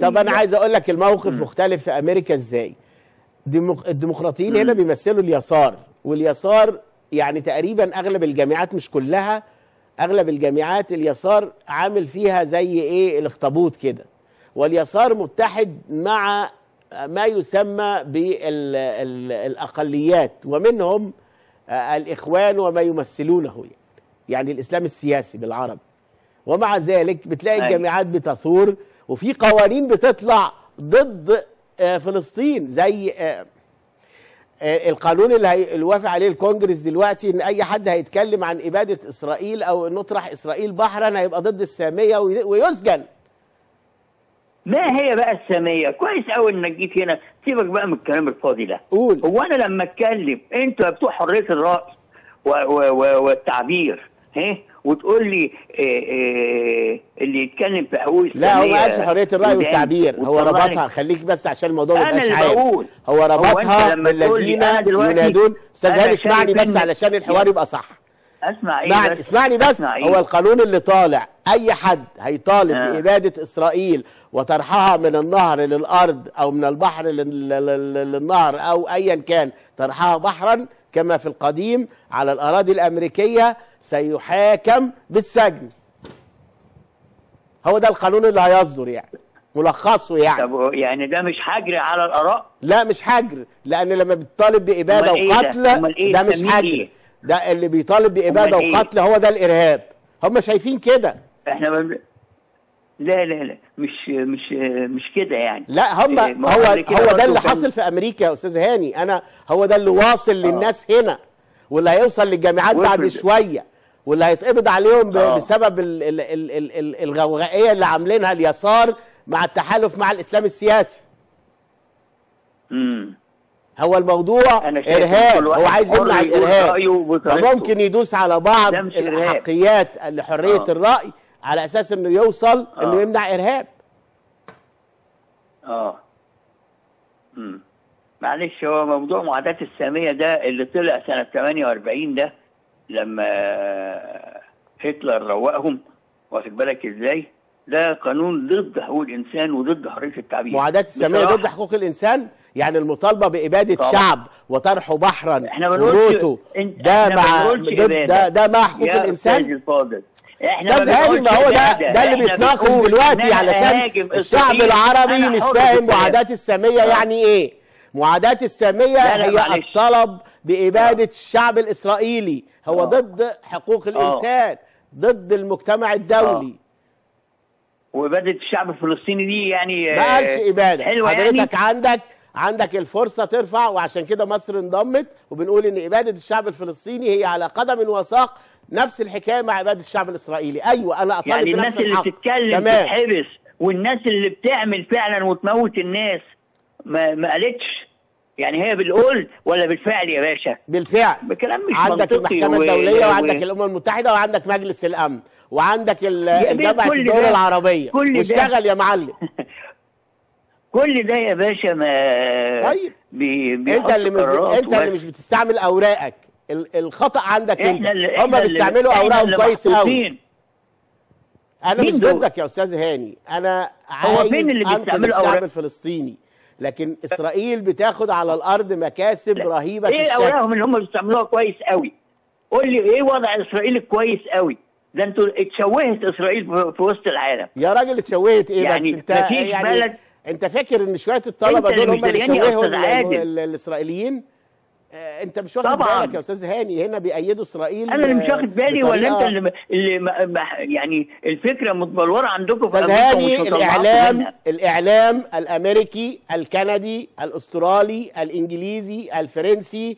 طب انا عايز اقول لك الموقف مختلف في امريكا ازاي ديمق... الديمقراطيين هنا بيمثلوا اليسار واليسار يعني تقريبا اغلب الجامعات مش كلها اغلب الجامعات اليسار عامل فيها زي ايه الاخطبوط كده واليسار متحد مع ما يسمى بالاقليات ومنهم آه، الاخوان وما يمثلونه يعني يعني الاسلام السياسي بالعربي ومع ذلك بتلاقي أيوة. الجامعات بتثور وفي قوانين بتطلع ضد آه، فلسطين زي آه، آه، القانون اللي, هي... اللي وافق عليه الكونجرس دلوقتي ان اي حد هيتكلم عن اباده اسرائيل او نطرح اسرائيل بحرا هيبقى ضد الساميه وي- ويسجن ما هي بقى الساميه كويس قوي انك جيت هنا سيبك بقى من الكلام الفاضي ده قول هو انا لما اتكلم انتوا بتوع حريه الراي و- و- و- والتعبير ها وتقول لي إيه إيه اللي يتكلم في حقوق لا هو السامية ما قالش حريه الراي ودان والتعبير هو وطلعني- ربطها خليك بس عشان الموضوع ما أنا يبقاش اللي عام بقول. هو هو أنت ربطها لما تقول لي بالذين أنا دلوقتي ينادون استاذ أنا هاني اسمعني شايف بس إن- علشان الحوار يبقى صح اسمع ايه اسمعني بس اسمعني بس أسمع إيه؟ هو القانون اللي طالع اي حد هيطالب آه. باباده اسرائيل وطرحها من النهر للارض او من البحر لل- لل- للنهر او ايا كان طرحها بحرا كما في القديم على الاراضي الامريكيه سيحاكم بالسجن هو ده القانون اللي هيصدر يعني ملخصه يعني طب يعني ده مش حجر على الاراء لا مش حجر لان لما بتطالب باباده أمال إيه ده؟ وقتل أمال إيه ده مش تسميه حجر إيه؟ ده اللي بيطالب باباده أمال إيه؟ وقتل هو ده الارهاب هم شايفين كده احنا ما لا لا لا مش مش مش كده يعني لا هم إيه، ما هو قبل كده هو ده برضه اللي كان- حاصل في امريكا يا استاذ هاني انا هو ده اللي واصل للناس هنا واللي هيوصل للجامعات بعد وافرض. شويه واللي هيتقبض عليهم ب- آه. بسبب ال- ال- ال- ال- ال- الغوغائيه اللي عاملينها اليسار مع التحالف مع الاسلام السياسي امم هو الموضوع أنا شايف إن ارهاب كل واحد هو عايز حر يمنع يقول الارهاب رأيه بطريقته. فممكن يدوس على بعض ده مش إرهاب. الحقيات لحريه آه. الراي على اساس انه يوصل انه آه. يمنع ارهاب اه امم معلش هو موضوع معاداة السامية ده اللي طلع سنة 48 ده لما هتلر روقهم واخد بالك ازاي ده قانون ضد حقوق الانسان وضد حرية التعبير معاداة السامية بصراحة. ضد حقوق الإنسان يعني المطالبة بإبادة طبعا. شعب وطرحه بحرا احنا ما بنقولش وموته إن- ده إحنا ما مع بنقولش ضد إبادة. ده, ده مع حقوق يا الإنسان أستاذ الفاضل احنا استاذ هاني بنقولش ما هو ده إبادة. ده اللي إحنا بيتناقش بنقول إن دلوقتي أنا علشان أهاجم الشعب إسرائيل. العربي أنا مش حر فاهم بالكلام. معاداة السامية آه. يعني إيه معاداة السامية لا، لا، هي معلش. الطلب بإبادة الشعب الإسرائيلي هو آه. ضد حقوق الإنسان ضد المجتمع الدولي وإبادة الشعب الفلسطيني دي يعني ما قالش آه، اباده حلوة حضرتك يعني عندك عندك الفرصه ترفع وعشان كده مصر انضمت وبنقول ان اباده الشعب الفلسطيني هي على قدم وساق نفس الحكايه مع اباده الشعب الاسرائيلي ايوه انا اطالب يعني بنفس الناس اللي الحق. بتتكلم تمام تتحبس والناس اللي بتعمل فعلا وتموت الناس ما ما قالتش يعني هي بالقول ولا بالفعل يا باشا بالفعل بكلام مش عندك منطقي المحكمه و- الدوليه و- وعندك الامم المتحده وعندك مجلس الامن وعندك ال- يا بيه جامعه كل الدول ده- العربيه كل ده- واشتغل يا معلم كل ده يا باشا ما طيب. بي انت بيحط اللي مش قرارات انت اللي وبس. مش بتستعمل اوراقك ال- الخطا عندك انت احنا اللي هم احنا اللي- بيستعملوا احنا اوراقهم اللي كويس قوي محطوطين. انا مين مش دول؟ ضدك يا استاذ هاني انا هو عايز فين اللي انقذ بيستعملوا الشعب أوراق؟ الفلسطيني لكن اسرائيل بتاخد على الارض مكاسب رهيبه ايه الشكل اوراقهم اللي هم بيستعملوها كويس قوي قول لي ايه وضع اسرائيل كويس قوي ده انتوا اتشوهت اسرائيل في في وسط العالم يا راجل اتشوهت ايه يعني بس انت مفيش يعني بلد- انت فاكر ان شويه الطلبه انت اللي دول مش هم اللي دريان يا شوهوا أستاذ ال- عادل. ال- الاسرائيليين آه، انت مش واخد طبعاً. بالك يا استاذ هاني هنا بيأيدوا اسرائيل انا اللي مش آه، واخد بالي ولا بطريقة- انت اللي اللي ما- ما- يعني الفكره متبلوره عندكم في استاذ أمريكا هاني ومش مطلعاكم الاعلام منها. الاعلام الامريكي الكندي الاسترالي الانجليزي الفرنسي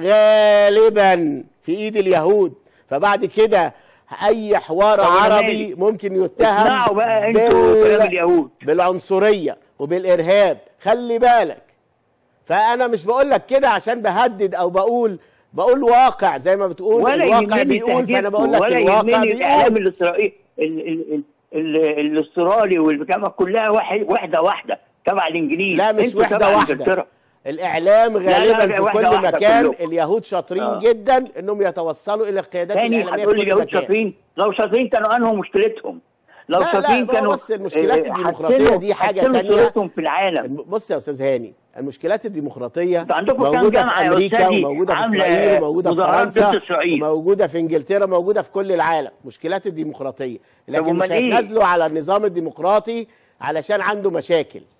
غالبا في ايد اليهود فبعد كده اي حوار طب أنا عربي مالي؟ ممكن يتهم اسمعوا بقى انتوا بال- كلام اليهود بالعنصريه وبالارهاب خلي بالك فانا مش بقول لك كده عشان بهدد او بقول بقول واقع زي ما بتقول ولا الواقع يهمني بيقول فانا تهديدكم بقول لك ولا الواقع يهمني الاعلام بيقول الاسرائيلي ال- ال- ال- ال- الاسترالي والجامعه كلها واحد وحده واحده تبع الانجليز لا مش انتوا وحده تبع واحده إنجلترا. الاعلام لا، غالبا لا، في واحدة كل واحدة مكان كلهم. اليهود شاطرين آه. جدا انهم يتوصلوا الى القيادات تاني الاعلاميه هتقول في لي كل اليهود مكان شاطرين لو شاطرين كانوا انهوا مشكلتهم لو لا، لا، صافيين بقى كانوا بص، المشكلات آه، الديمقراطية حسنوا- دي حاجة حسنوا تانية. صورتهم في العالم بص يا استاذ هاني المشكلات الديمقراطيه انتوا عندكم كام موجوده جامعة في يا امريكا أستاذي وموجوده في عاملة اسرائيل وموجوده في مظاهرات فرنسا ضد إسرائيل؟ وموجوده في انجلترا موجوده في كل العالم مشكلات الديمقراطيه لكن مش أمال إيه؟ هيتنازلوا على النظام الديمقراطي علشان عنده مشاكل